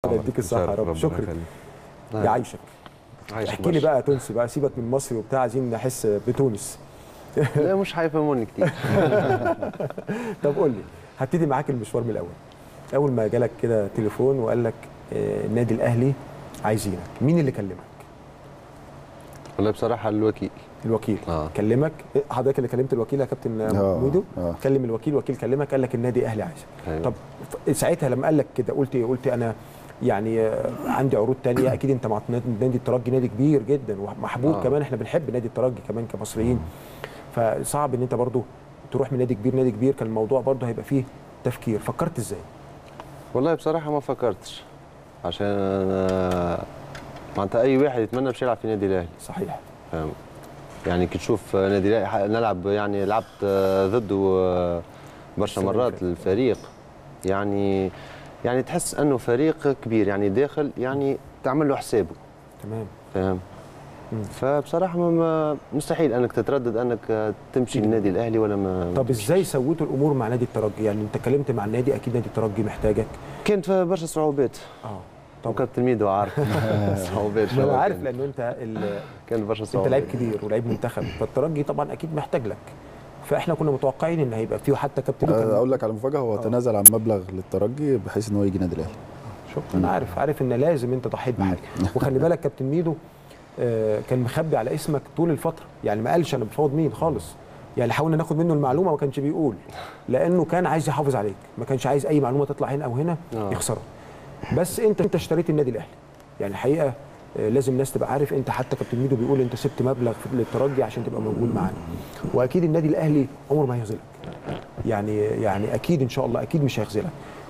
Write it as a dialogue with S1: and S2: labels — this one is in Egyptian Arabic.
S1: يديك الصحه يا رب
S2: ربنا
S1: شكرا
S2: يخليك.
S1: يعيشك
S3: عايشك
S1: احكي لي
S3: برشا.
S1: بقى تونسي بقى سيبك من مصري وبتاع عايزين نحس بتونس
S3: لا مش هيفهموني كتير
S1: طب قول لي هبتدي معاك المشوار من الاول اول ما جالك كده تليفون وقال لك آه، النادي الاهلي عايزينك مين اللي كلمك
S3: والله بصراحه الوكيل
S1: الوكيل
S3: آه.
S1: كلمك إيه، حضرتك اللي كلمت الوكيل يا كابتن
S4: آه،
S1: ميدو
S4: آه.
S1: كلم الوكيل الوكيل كلمك قال لك النادي الاهلي عايزك
S3: أيوة.
S1: طب ف- ساعتها لما قال لك كده قلت ايه قلت انا يعني آه، عندي عروض تانية اكيد انت مع نادي الترجي نادي كبير جدا ومحبوب
S3: آه.
S1: كمان احنا بنحب نادي الترجي كمان كمصريين فصعب ان انت برضو تروح من نادي كبير نادي كبير كان الموضوع برضو هيبقى فيه تفكير فكرت ازاي
S3: والله بصراحه ما فكرتش عشان أنا معناتها اي واحد يتمنى باش يلعب في نادي الاهلي
S1: صحيح
S3: فاهم يعني كي تشوف نادي الاهلي ح- نلعب يعني لعبت آه، ضده آه، برشا
S1: السنة اللي
S3: مرات
S1: فاتت.
S3: الفريق يعني يعني تحس انه فريق كبير يعني داخل يعني تعمل له حسابه
S1: تمام
S3: فاهم
S1: مم.
S3: فبصراحه ما- ما مستحيل انك تتردد انك آه، تمشي للنادي الاهلي ولا ما
S1: طب ازاي سويتوا الامور مع نادي الترجي يعني انت اتكلمت مع النادي اكيد نادي الترجي محتاجك
S3: كانت في برشا صعوبات
S1: اه
S3: طب كابتن ميدو عارف صعوبات
S1: ما انا
S3: شباب
S1: عارف
S3: كانت.
S1: لانه انت ال-
S3: كانت برشا
S1: انت
S3: صعوبات
S1: لعيب كبير ولعيب منتخب فالترجي طبعا اكيد محتاج لك فاحنا كنا متوقعين ان هيبقى فيه حتى كابتن لوكا
S4: آه، اقول لك على مفاجاه هو
S1: آه.
S4: تنازل عن مبلغ للترجي بحيث ان هو يجي نادي الاهلي
S1: شوف انا عارف عارف ان لازم انت ضحيت بحاجه وخلي بالك كابتن ميدو آه، كان مخبي على اسمك طول الفتره يعني ما قالش انا بفاوض مين خالص يعني حاولنا ناخد منه المعلومه ما كانش بيقول لانه كان عايز يحافظ عليك ما كانش عايز اي معلومه تطلع هنا او هنا
S3: آه.
S1: يخسرها بس انت انت اشتريت النادي الاهلي يعني الحقيقه آه، لازم الناس تبقى عارف انت حتى كابتن ميدو بيقول انت سبت مبلغ في- للترجي عشان تبقى موجود معانا واكيد النادي الاهلي عمره ما هيخذلك يعني يعني اكيد ان شاء الله اكيد مش هيخذلك